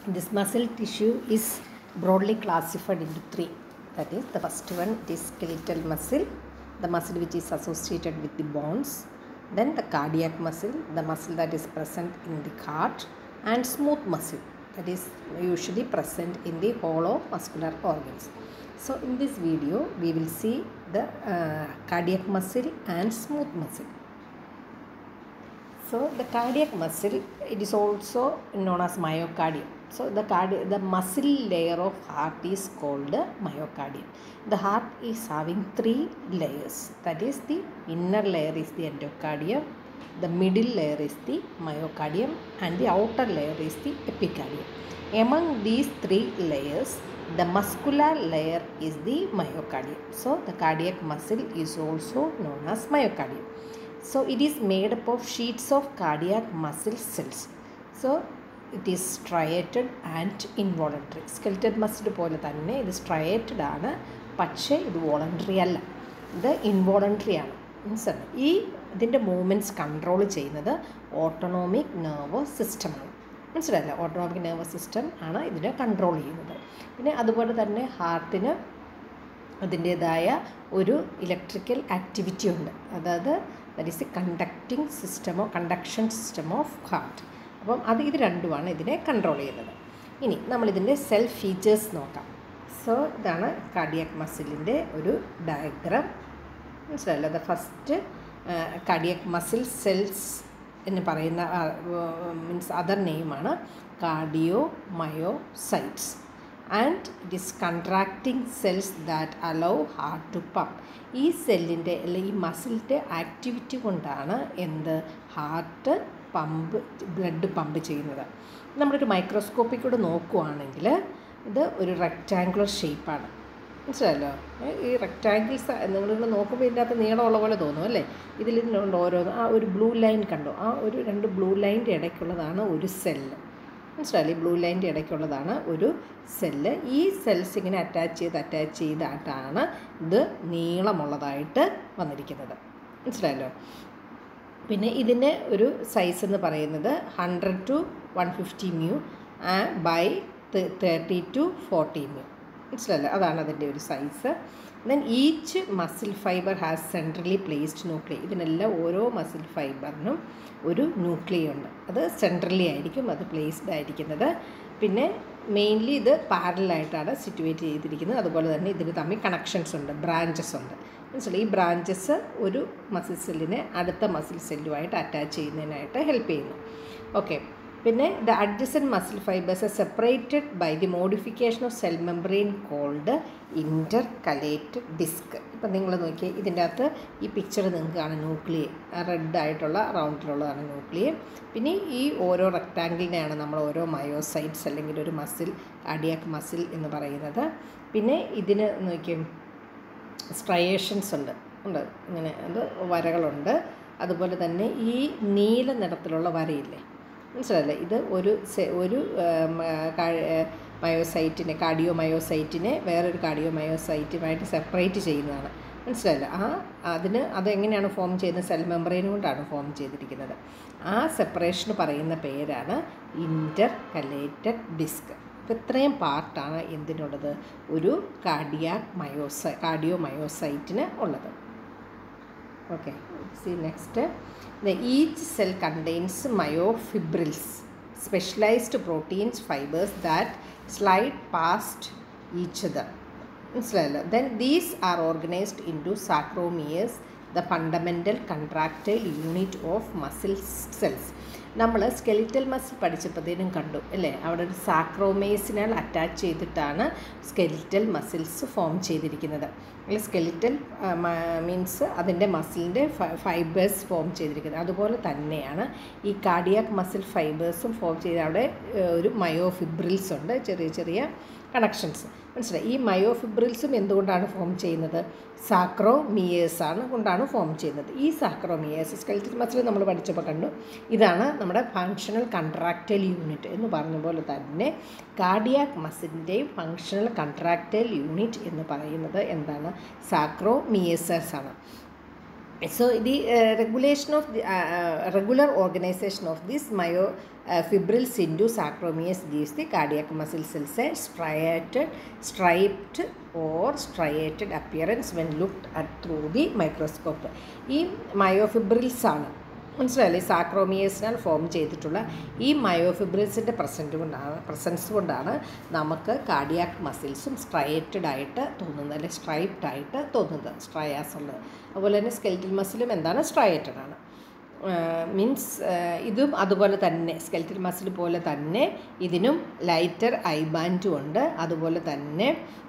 This muscle tissue is broadly classified into three. That is, the first one it is skeletal muscle, the muscle which is associated with the bones, then the cardiac muscle, the muscle that is present in the heart, and smooth muscle that is usually present in the hollow muscular organs. So, in this video, we will see the uh, cardiac muscle and smooth muscle. So the cardiac muscle, it is also known as myocardium. So the cardi- the muscle layer of heart is called myocardium. The heart is having three layers. That is the inner layer is the endocardium, the middle layer is the myocardium, and the outer layer is the epicardium. Among these three layers, the muscular layer is the myocardium. So the cardiac muscle is also known as myocardium. So it is made up of sheets of cardiac muscle cells. So it is striated and involuntary. Skeletal muscle പോലെ തന്നെ ഇത് striated ആണ് പക്ഷേ ഇത് voluntary അല്ല ഇത് involuntary ആണ് മനസ്സിലായി ഈ ഇതിൻ്റെ മൂവ്മെൻറ്റ്സ് കൺട്രോൾ ചെയ്യുന്നത് ഓട്ടോണോമിക് നെർവസ് സിസ്റ്റമാണ് മനസ്സിലായല്ലോ ഓട്ടോണോമിക് നെർവസ് സിസ്റ്റം ആണ് ഇതിനെ കൺട്രോൾ ചെയ്യുന്നത് പിന്നെ അതുപോലെ തന്നെ ഹാർട്ടിന് അതിൻ്റേതായ ഒരു ഇലക്ട്രിക്കൽ ആക്ടിവിറ്റി ഉണ്ട് അതായത് ദറ്റ് ഈസ് എ കണ്ടക്റ്റിംഗ് സിസ്റ്റമോ കണ്ടക്ഷൻ സിസ്റ്റം ഓഫ് ഹാർട്ട് അപ്പം അത് ഇത് രണ്ടുമാണ് ഇതിനെ കൺട്രോൾ ചെയ്യുന്നത് ഇനി നമ്മളിതിൻ്റെ സെൽഫ് ഫീച്ചേഴ്സ് നോക്കാം സോ ഇതാണ് കാർഡിയാക് മസിലിൻ്റെ ഒരു ഡയഗ്രാം മനസ്സിലായല്ലോ അത് ഫസ്റ്റ് കാർഡിയാക് മസിൽ സെൽസ് എന്ന് പറയുന്ന മീൻസ് അതർ നെയിമാണ് cardiomyocytes and it is contracting cells that allow heart to pump ഈ സെല്ലിൻ്റെ അല്ലെങ്കിൽ ഈ മസിലിൻ്റെ ആക്ടിവിറ്റി കൊണ്ടാണ് എന്ത് ഹാർട്ട് പമ്പ് ബ്ലഡ് പമ്പ് ചെയ്യുന്നത് നമ്മളൊരു മൈക്രോസ്കോപ്പിൽ കൂടെ നോക്കുവാണെങ്കിൽ ഇത് ഒരു റെക്റ്റാങ്കുലർ ഷേപ്പാണ് മനസ്സിലായല്ലോ ഈ റെക്റ്റാങ്കിൾസ് നിങ്ങൾ നോക്കുമ്പോൾ ഇതിൻ്റെ അകത്ത് നീളമുള്ള പോലെ തോന്നും അല്ലേ ഇതിൽ ഇതിനുണ്ട് ഓരോന്ന് ആ ഒരു ബ്ലൂ ലൈൻ കണ്ടോ ആ ഒരു രണ്ട് ബ്ലൂ ലൈൻ്റെ ഇടയ്ക്കുള്ളതാണ് ഒരു സെല്ല് മനസ്സിലായില്ലേ ബ്ലൂ ലൈൻ്റെ ഇടയ്ക്കുള്ളതാണ് ഒരു സെല്ല് ഈ സെൽസ് ഇങ്ങനെ അറ്റാച്ച് ചെയ്ത് അറ്റാച്ച് ചെയ്തിട്ടാണ് ഇത് നീളമുള്ളതായിട്ട് വന്നിരിക്കുന്നത് മനസ്സിലായല്ലോ പിന്നെ ഇതിൻ്റെ ഒരു സൈസ് എന്ന് പറയുന്നത് hundred to one fifty mu by thirty to forty mu മനസ്സിലല്ലോ അതാണ് അതിൻ്റെ ഒരു size then each muscle fibre has centrally placed nuclei ഇതിനെല്ലാം ഓരോ മസിൽ ഫൈബറിനും ഒരു ന്യൂക്ലിയ ഉണ്ട് അത് സെൻട്രലി ആയിരിക്കും അത് പ്ലേസ്ഡ് ആയിരിക്കുന്നത് പിന്നെ മെയിൻലി ഇത് പാരലായിട്ടാണ് സിറ്റുവേറ്റ് ചെയ്തിരിക്കുന്നത് അതുപോലെ തന്നെ ഇതിന് തമ്മിൽ കണക്ഷൻസ് ഉണ്ട് ബ്രാഞ്ചസ് ഉണ്ട് മനസ്സിലായി ഈ ബ്രാഞ്ചസ് ഒരു മസിൽ സെല്ലിനെ അടുത്ത മസിൽ സെല്ലുമായിട്ട് അറ്റാച്ച് ചെയ്യുന്നതിനായിട്ട് ഹെൽപ്പ് ചെയ്യുന്നു ഓക്കെ പിന്നെ the adjacent muscle fibres are separated by the modification of cell membrane called intercalated disc ഇപ്പം നിങ്ങൾ നോക്കിയേ ഇതിൻ്റെ അകത്ത് ഈ പിക്ചർ നിങ്ങൾക്ക് കാണാം ന്യൂക്ലിയ റെഡ് ആയിട്ടുള്ള റൗണ്ടിലുള്ളതാണ് ന്യൂക്ലിയ പിന്നെ ഈ ഓരോ റെക്റ്റാങ്കിളിനെയാണ് നമ്മൾ ഓരോ മയോസൈറ്റ്സ് അല്ലെങ്കിൽ ഒരു മസിൽ കാർഡിയാക് മസിൽ എന്ന് പറയുന്നത് പിന്നെ ഇതിന് നോക്കിയും സ്ട്രയേഷൻസ് ഉണ്ട് ഉണ്ട് ഇങ്ങനെ അത് വരകളുണ്ട് അതുപോലെ തന്നെ ഈ നീല നിറത്തിലുള്ള വരയില്ലേ മനസ്സിലല്ലേ ഇത് ഒരു ഒരു മയോസൈറ്റിനെ കാർഡിയോ മയോസൈറ്റിനെ വേറൊരു കാർഡിയോ മയോസൈറ്റുമായിട്ട് സെപ്പറേറ്റ് ചെയ്യുന്നതാണ് മനസ്സിലല്ല ആ അതിന് അതെങ്ങനെയാണ് ഫോം ചെയ്യുന്നത് സെൽ മെമ്പറൈൻ കൊണ്ടാണ് ഫോം ചെയ്തിരിക്കുന്നത് ആ സെപ്പറേഷന് പറയുന്ന പേരാണ് ഇൻ്റർ കലേറ്റഡ് ഡിസ്ക് അപ്പോൾ ഇത്രയും പാർട്ടാണ് എന്തിനുള്ളത് ഒരു കാർഡിയാക് മയോസൈ കാർഡിയോ മയോസൈറ്റിന് ഉള്ളത് okay see next the each cell contains myofibrils specialised proteins fibres that slide past each other മനസ്സിലായല്ലോ then these are organised into sarcomeres the fundamental contractile unit of muscle cells നമ്മൾ skeletal muscle പഠിച്ചപ്പോഴത്തേനും കണ്ടു അല്ലേ അവിടെ ഒരു സാക്രോമേസിനാൽ attach ചെയ്തിട്ടാണ് skeletal muscles form ചെയ്തിരിക്കുന്നത് അല്ലെ സ്കെലിറ്റൽ മീൻസ് അതിൻ്റെ മസിലിൻ്റെ ഫൈബേഴ്സ് ഫോം ചെയ്തിരിക്കുന്നത് അതുപോലെ തന്നെയാണ് ഈ കാർഡിയാക് മസിൽ ഫൈബേഴ്സും ഫോം ചെയ്ത് അവിടെ ഒരു മയോഫിബ്രിൽസ് ഉണ്ട് ചെറിയ ചെറിയ കണക്ഷൻസ് മനസ്സിലായി ഈ മയോഫിബ്രിൽസും എന്തുകൊണ്ടാണ് ഫോം ചെയ്യുന്നത് സാക്രോമിയേഴ്സ് ആണ് കൊണ്ടാണ് ഫോം ചെയ്യുന്നത് ഈ സാക്രോമിയേഴ്സ് സ്കെൽറ്റൽ മസിൽ നമ്മൾ പഠിച്ചപ്പോൾ കണ്ടു ഇതാണ് നമ്മുടെ ഫങ്ഷണൽ കൺട്രാക്റ്റൽ യൂണിറ്റ് എന്ന് പറഞ്ഞ പോലെ തന്നെ കാർഡിയാക് മസിലിൻ്റെയും ഫങ്ഷണൽ കൺട്രാക്റ്റൽ യൂണിറ്റ് എന്ന് പറയുന്നത് എന്താണ് സാക്രോമിയേഴ്സസ് ആണ് So the uh, regulation of the uh, uh, regular organization of this myo fibrils into sarcomeres gives the cardiac muscle cells a striated striped or striated appearance when looked at through the microscope ഈ myofibrils ആണ് മനസ്സിലായില്ലേ സാക്രോമിയേഴ്സിനാൽ form ചെയ്തിട്ടുള്ള ഈ മയോഫിബ്രിൽസിൻ്റെ present കൊണ്ടാണ് presence കൊണ്ടാണ് നമുക്ക് cardiac മസിൽസും striated ആയിട്ട് തോന്നുന്നത് അല്ലെങ്കിൽ സ്ട്രൈപ്ഡ് ആയിട്ട് തോന്നുന്നത് സ്ട്രയാസ് ഉള്ളത് അതുപോലെ തന്നെ സ്കെൽറ്റൽ മസിലും എന്താണ് സ്ട്രയേറ്റഡ് ആണ് മീൻസ് ഇതും അതുപോലെ തന്നെ സ്കെൽറ്റൽ മസിൽ പോലെ തന്നെ ഇതിനും ലൈറ്റർ ഐ ബാൻഡും ഉണ്ട് അതുപോലെ തന്നെ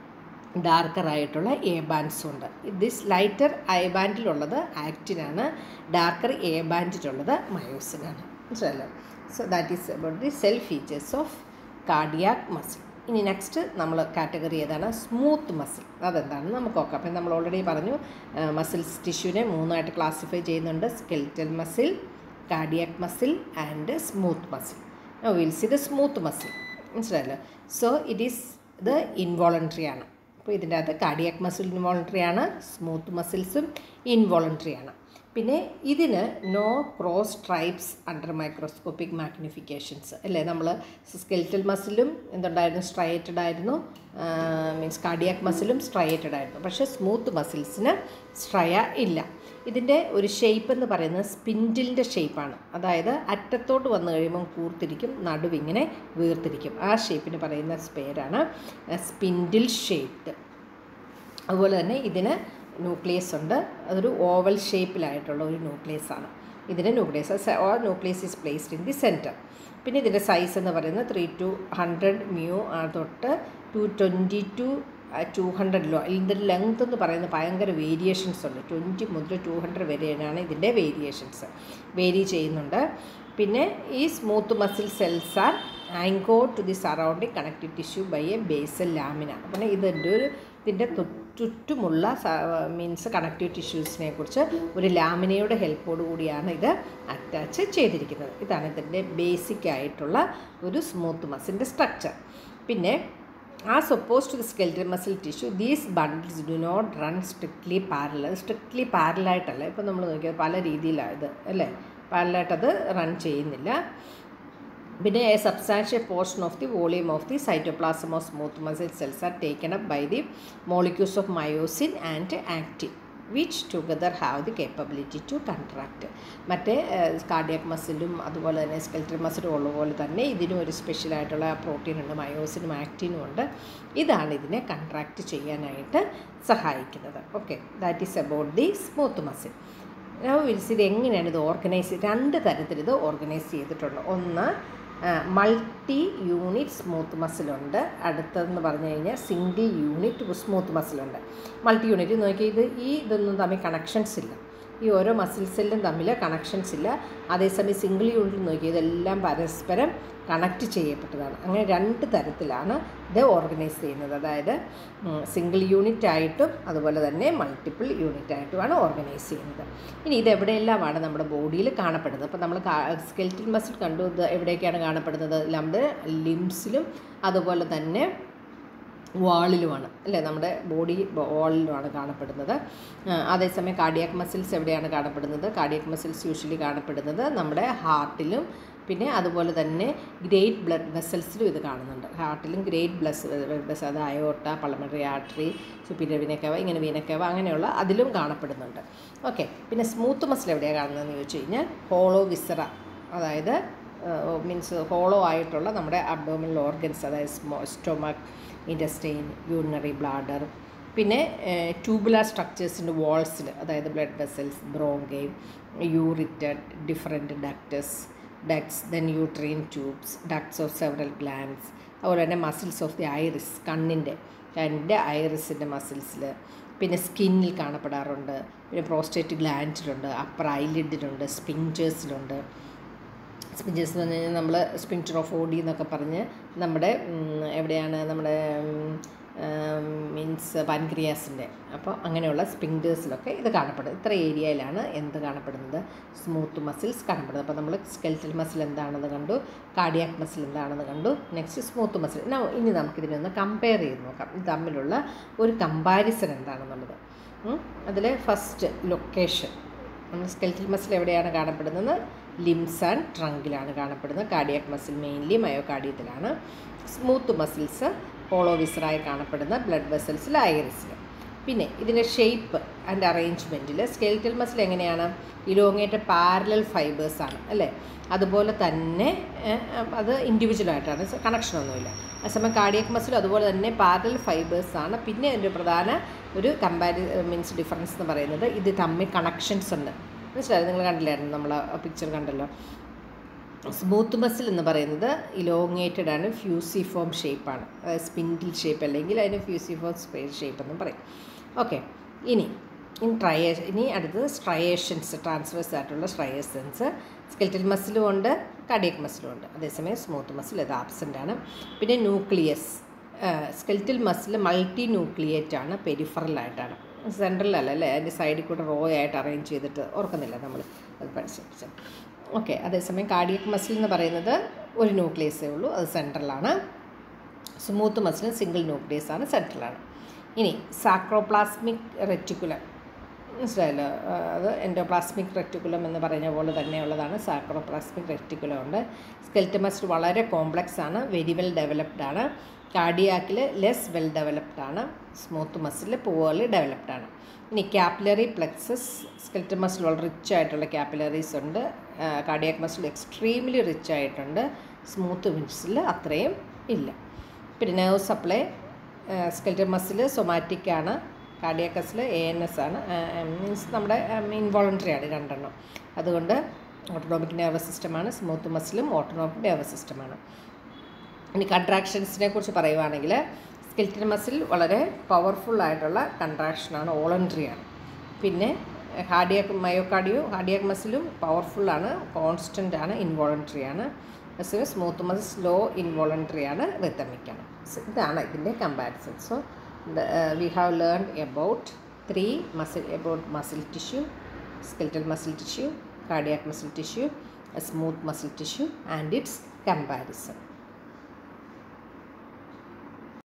ഡാർക്കർ ആയിട്ടുള്ള എ ബാൻഡ്സും ഉണ്ട് ദിസ് ലൈറ്റർ ഐ ബാൻഡിലുള്ളത് ആക്റ്റിനാണ് ഡാർക്കർ എ ബാൻഡിലുള്ളത് മയോസിനാണ് മനസ്സിലല്ലോ so that is about the cell features of cardiac muscle ഇനി നെക്സ്റ്റ് നമ്മൾ കാറ്റഗറി ഏതാണ് സ്മൂത്ത് മസിൽ അതെന്താണെന്ന് നമുക്ക് നോക്കാം അപ്പം നമ്മൾ ഓൾറെഡി പറഞ്ഞു മസിൽസ് ടിഷ്യൂവിനെ മൂന്നായിട്ട് ക്ലാസിഫൈ ചെയ്യുന്നുണ്ട് skeletal muscle cardiac muscle and smooth muscle will see the smooth muscle മനസ്സിലായല്ലോ സോ ഇറ്റ് ഈസ് ഇത് ഇൻവോളണ്ടറി ആണ് അപ്പോൾ ഇതിൻ്റെ അകത്ത് കാർഡിയാക് മസിൽ ഇൻവോളണ്ടറി ആണ് സ്മൂത്ത് മസിൽസും ഇൻവോളണ്ടറി ആണ് പിന്നെ ഇതിന് no cross stripes under microscopic magnifications അല്ലേ നമ്മൾ സ്കെൽറ്റൽ മസിലും എന്തുണ്ടായിരുന്നു സ്ട്രയേറ്റഡ് ആയിരുന്നു മീൻസ് കാർഡിയാക് മസിലും സ്ട്രയേറ്റഡ് ആയിരുന്നു പക്ഷേ സ്മൂത്ത് മസിൽസിന് സ്ട്രയ ഇല്ല ഇതിൻ്റെ ഒരു ഷേപ്പ് എന്ന് പറയുന്നത് സ്പിൻഡിലിൻ്റെ ഷേപ്പാണ് അതായത് അറ്റത്തോട്ട് വന്നു കഴിയുമ്പം കൂർത്തിരിക്കും നടുവിങ്ങനെ വീർത്തിരിക്കും ആ ഷേപ്പിന് പറയുന്ന പേരാണ് സ്പിൻഡിൽ ഷേപ്ഡ് അതുപോലെ തന്നെ ഇതിന് ന്യൂക്ലിയസ് ഉണ്ട് അതൊരു ഓവൽ ഷേപ്പിലായിട്ടുള്ള ഒരു ന്യൂക്ലിയസ് ആണ് ഇതിൻ്റെ nucleus or nucleus is placed in the centre പിന്നെ ഇതിൻ്റെ സൈസ് എന്ന് പറയുന്നത് ത്രീ ടു ഹൺഡ്രഡ് മ്യൂ തൊട്ട് to twenty to two hundred ലോ ഇതിൻ്റെ ലെങ്ത് എന്ന് പറയുന്നത് ഭയങ്കര വേരിയേഷൻസ് ഉണ്ട് ട്വൻറ്റി മുതൽ ടു ഹൺഡ്രഡ് വരെയാണ് ഇതിൻ്റെ വേരിയേഷൻസ് വേരി ചെയ്യുന്നുണ്ട് പിന്നെ ഈ സ്മൂത്ത് മസിൽ സെൽസ് ആർ ആങ്കോ to the surrounding connective tissue by a basal lamina അപ്പം ഇതിൻ്റെ ഒരു ഇതിൻ്റെ ചുറ്റുമുള്ള മീൻസ് കണക്റ്റീവ് ടിഷ്യൂസിനെ കുറിച്ച് ഒരു ലാമിനയുടെ ഹെൽപ്പോട് കൂടിയാണ് ഇത് അറ്റാച്ച് ചെയ്തിരിക്കുന്നത് ഇതാണ് ഇതിൻ്റെ ബേസിക് ആയിട്ടുള്ള ഒരു സ്മൂത്ത് മസിലിൻ്റെ സ്ട്രക്ചർ പിന്നെ as opposed to the skeletal muscle tissue these bundles do not run strictly parallel strictly പാരലായിട്ടല്ല ഇപ്പം നമ്മൾ നോക്കിയത് പല രീതിയിലാണ് ഇത് അല്ലേ പാരലായിട്ടത് റൺ ചെയ്യുന്നില്ല പിന്നെ a substantial portion of the volume of the cytoplasm of smooth muscle cells are taken up by the molecules of myosin and actin which together have the capability to contract മറ്റേ cardiac മസിലും അതുപോലെ തന്നെ skeletal മസിലും ഉള്ള പോലെ തന്നെ ഇതിനും ഒരു സ്പെഷ്യലായിട്ടുള്ള protein ഉണ്ട് മയോസിനും ആക്റ്റിനും ഉണ്ട് ഇതാണ് ഇതിനെ കൺട്രാക്ട് ചെയ്യാനായിട്ട് സഹായിക്കുന്നത് okay that is about the smooth muscle wills ഇത് എങ്ങനെയാണ് ഇത് ഓർഗനൈസ് രണ്ട് തരത്തിൽ ഇത് ഓർഗനൈസ് ചെയ്തിട്ടുണ്ട് ഒന്ന് മൾട്ടി യൂണിറ്റ് സ്മൂത്ത് മസിലുണ്ട് അടുത്തതെന്ന് പറഞ്ഞു കഴിഞ്ഞാൽ സിംഗിൾ യൂണിറ്റ് സ്മൂത്ത് മസിലുണ്ട് മൾട്ടി യൂണിറ്റ് നോക്കി ഇത് ഈ ഇതൊന്നും തമ്മിൽ കണക്ഷൻസ് ഇല്ല ഈ ഓരോ മസിൽസിലും തമ്മിൽ കണക്ഷൻസ് ഇല്ല അതേസമയം സിംഗിൾ യൂണിറ്റ് നോക്കി ഇതെല്ലാം പരസ്പരം കണക്റ്റ് ചെയ്യപ്പെട്ടതാണ് അങ്ങനെ രണ്ട് തരത്തിലാണ് ഇത് ഓർഗനൈസ് ചെയ്യുന്നത് അതായത് സിംഗിൾ യൂണിറ്റ് ആയിട്ടും അതുപോലെ തന്നെ മൾട്ടിപ്പിൾ യൂണിറ്റ് ആയിട്ടുമാണ് ഓർഗനൈസ് ചെയ്യുന്നത് ഇനി ഇത് എവിടെയെല്ലാമാണ് നമ്മുടെ ബോഡിയിൽ കാണപ്പെടുന്നത് അപ്പോൾ നമ്മൾ സ്കെൽറ്റൽ മസിൽ കണ്ടു ഇത് എവിടെയൊക്കെയാണ് കാണപ്പെടുന്നത് നമ്മുടെ ലിംസിലും അതുപോലെ തന്നെ വാളിലുമാണ് അല്ലേ നമ്മുടെ ബോഡി വാളിലുമാണ് കാണപ്പെടുന്നത് അതേസമയം കാർഡിയാക് മസിൽസ് എവിടെയാണ് കാണപ്പെടുന്നത് കാർഡിയാക് മസിൽസ് യൂഷ്വലി കാണപ്പെടുന്നത് നമ്മുടെ ഹാർട്ടിലും പിന്നെ അതുപോലെ തന്നെ ഗ്രേറ്റ് ബ്ലഡ് വെസൽസിലും ഇത് കാണുന്നുണ്ട് ഹാർട്ടിലും ഗ്രേറ്റ് ബ്ലസ് വെസൽ അത് അയോട്ട പളമണറി ആർട്ടറി സുപ്പീരിയർ വിനക്കവ ഇങ്ങനെ വീനക്കവ അങ്ങനെയുള്ള അതിലും കാണപ്പെടുന്നുണ്ട് ഓക്കെ പിന്നെ സ്മൂത്ത് മസിൽ എവിടെയാണ് കാണുന്നതെന്ന് ചോദിച്ചു കഴിഞ്ഞാൽ ഹോളോ വിസറ അതായത് മീൻസ് ഹോളോ ആയിട്ടുള്ള നമ്മുടെ അബ്ഡോമിനൽ ഓർഗൻസ് അതായത് സ്മോ സ്റ്റൊമക് ഇൻറ്റസ്റ്റൈൻ യൂറിനറി ബ്ലാഡർ പിന്നെ ട്യൂബുലാർ സ്ട്രക്ചേഴ്സിൻ്റെ വാൾസിൽ അതായത് blood vessels bronchi ureters different ductus ducts then uterine tubes ducts of several glands അതുപോലെ തന്നെ മസിൽസ് ഓഫ് ദി ഐറിസ് കണ്ണിൻ്റെ കണ്ണിൻ്റെ ഐറിസിൻ്റെ മസിൽസിൽ പിന്നെ സ്കിന്നിൽ കാണപ്പെടാറുണ്ട് പിന്നെ പ്രോസ്റ്റേറ്റ് ഗ്ലാൻഡിലുണ്ട് അപ്പർ ഐലിഡിലുണ്ട് സ്പിഞ്ചേഴ്സിലുണ്ട് സ്പിഞ്ചേഴ്സ് എന്ന് പറഞ്ഞു കഴിഞ്ഞാൽ നമ്മൾ സ്പിഞ്ചർ ഓഫ് ഓഡി എന്നൊക്കെ പറഞ്ഞ് നമ്മുടെ എവിടെയാണ് നമ്മുടെ മീൻസ് പാൻക്രിയാസിൻ്റെ അപ്പോൾ അങ്ങനെയുള്ള സ്പിങ്ഡേഴ്സിലൊക്കെ ഇത് കാണപ്പെടുന്നത് ഇത്ര ഏരിയയിലാണ് എന്ത് കാണപ്പെടുന്നത് സ്മൂത്ത് മസിൽസ് കാണപ്പെടുന്നത് അപ്പോൾ നമ്മൾ സ്കെൽറ്റൽ മസിൽ എന്താണെന്ന് കണ്ടു കാർഡിയാക് മസിൽ എന്താണെന്ന് കണ്ടു നെക്സ്റ്റ് സ്മൂത്ത് മസിൽ ഇനി നമുക്കിതിനൊന്ന് കമ്പയർ ചെയ്ത് നോക്കാം ഇത് തമ്മിലുള്ള ഒരു കമ്പാരിസൺ എന്താണെന്നുള്ളത് അതിൽ ഫസ്റ്റ് ലൊക്കേഷൻ നമ്മൾ സ്കെൽറ്റൽ മസിൽ എവിടെയാണ് കാണപ്പെടുന്നത് ലിംസ് ആൻഡ് ട്രങ്കിലാണ് കാണപ്പെടുന്നത് കാർഡിയാക് മസിൽ മെയിൻലി മയോകാർഡിയത്തിലാണ് സ്മൂത്ത് മസിൽസ് ഹോളോവിസറായി കാണപ്പെടുന്ന ബ്ലഡ് വെസൽസിൽ ഐറിസിൽ പിന്നെ ഇതിൻ്റെ ഷേപ്പ് ആൻഡ് അറേഞ്ച്മെൻറ്റിൽ സ്കെൽറ്റൽ മസിൽ എങ്ങനെയാണ് ഇലോങ്ങേറ്റഡ് പാരലൽ ഫൈബേഴ്സാണ് അല്ലേ അതുപോലെ തന്നെ ഏഹ്, അത് ഇൻഡിവിജ്വലായിട്ടാണ് കണക്ഷനൊന്നുമില്ല അതേസമയം കാർഡിയക് മസിൽ അതുപോലെ തന്നെ പാരലൽ ഫൈബേഴ്സാണ് പിന്നെ അതിൻ്റെ പ്രധാന ഒരു കമ്പാരി മീൻസ് ഡിഫറൻസ് എന്ന് പറയുന്നത് ഇത് തമ്മിൽ കണക്ഷൻസ് ഉണ്ട് മനസ്സിലായത് നിങ്ങൾ കണ്ടില്ലായിരുന്നു നമ്മൾ പിക്ചർ കണ്ടല്ലോ സ്മൂത്ത് മസിൽ എന്ന് പറയുന്നത് ഇലോങ്ങേറ്റഡ് ആണ് ഫ്യൂസിഫോം ഷേപ്പാണ് അതായത് സ്പിൻഡിൽ ഷേപ്പ് അല്ലെങ്കിൽ അതിന് ഫ്യൂസിഫോം ഷേപ്പ് എന്ന് പറയും ഓക്കെ ഇനി ഇനി ട്രയേ ഇനി അടുത്തത് സ്ട്രയേഷൻസ് ട്രാൻസ്വേഴ്സ് ആയിട്ടുള്ള സ്ട്രയേഷൻസ് സ്കെൽറ്റൽ മസിലും ഉണ്ട് കാർഡിയക് മസിലും ഉണ്ട് അതേസമയം സ്മൂത്ത് മസിൽ ഇത് ആബ്സെൻ്റ് ആണ് പിന്നെ nucleus skeletal muscle multinucleate ആണ് പെരിഫറലായിട്ടാണ് സെൻട്രലല്ല അല്ലേ അതിൻ്റെ സൈഡിൽ കൂടെ റോ ആയിട്ട് അറേഞ്ച് ചെയ്തിട്ട് ഓർക്കുന്നില്ല നമ്മൾ അത് പഠിച്ചു ഓക്കെ അതേസമയം കാർഡിയക് മസിൽ എന്ന് പറയുന്നത് ഒരു ന്യൂക്ലിയസേ ഉള്ളൂ അത് സെൻട്രലാണ് സ്മൂത്ത് മസിൽ സിംഗിൾ ന്യൂക്ലിയസ് ആണ് സെൻട്രലാണ് ഇനി സാക്രോപ്ലാസ്മിക് റെറ്റിക്കുലം മനസ്സിലായല്ലോ ആ, അത് എൻഡോപ്ലാസ്മിക് റെറ്റിക്കുലം എന്ന് പറഞ്ഞ പോലെ തന്നെയുള്ളതാണ് സാക്രോപ്ലാസ്മിക് റെറ്റിക്കുലം ഉണ്ട് സ്കെൽറ്റ് മസിൽ വളരെ കോംപ്ലക്സ് ആണ് വെരി വെൽ ഡെവലപ്ഡ് ആണ് കാർഡിയാക്കിൽ ലെസ് വെൽ ഡെവലപ്ഡ് ആണ് സ്മൂത്ത് മസിൽ പുവർലി ഡെവലപ്ഡ് ആണ് ഇനി ക്യാപ്പിലറി പ്ലെക്സസ് സ്കെൽറ്റ് മസിൽ വളരെ റിച്ച് ആയിട്ടുള്ള ക്യാപ്പിലറീസ് ഉണ്ട് കാർഡിയാക് മസിൽ എക്സ്ട്രീംലി റിച്ച് ആയിട്ടുണ്ട് സ്മൂത്ത് മസിൽ അത്രയും ഇല്ല പിന്നെ nerve supply skeletal muscle somatic ആണ് കാർഡിയാക്കസിൽ എ എൻ എസ് ആണ് മീൻസ് നമ്മുടെ ഇൻവോളണ്ടറി ആണ് രണ്ടെണ്ണം അതുകൊണ്ട് ഓട്ടോണോമിക് നെർവസ് സിസ്റ്റമാണ് സ്മൂത്ത് മസിലും ഓട്ടോണോമിക് നെർവസ് സിസ്റ്റമാണ് ഇനി കൺട്രാക്ഷൻസിനെ കുറിച്ച് പറയുവാണെങ്കിൽ സ്കെൽറ്റൽ മസിൽ വളരെ പവർഫുൾ ആയിട്ടുള്ള കൺട്രാക്ഷനാണ് വോളണ്ടറി ആണ് പിന്നെ ഹാർഡിയാക് മയോകാർഡിയോ ഹാർഡിയാക് മസിലും പവർഫുള്ളാണ് കോൺസ്റ്റൻ്റ് ആണ് ഇൻവോളണ്ടറി ആണ് അതേസമയം സ്മൂത്ത് മസിൽ സ്ലോ ഇൻവോളണ്ടറി ആണ് rhythmic ആണ് So, ഇതാണ് ഇതിൻ്റെ comparison so we have learn about three muscle about muscle tissue skeletal muscle tissue, cardiac muscle tissue, a smooth muscle tissue and its comparison.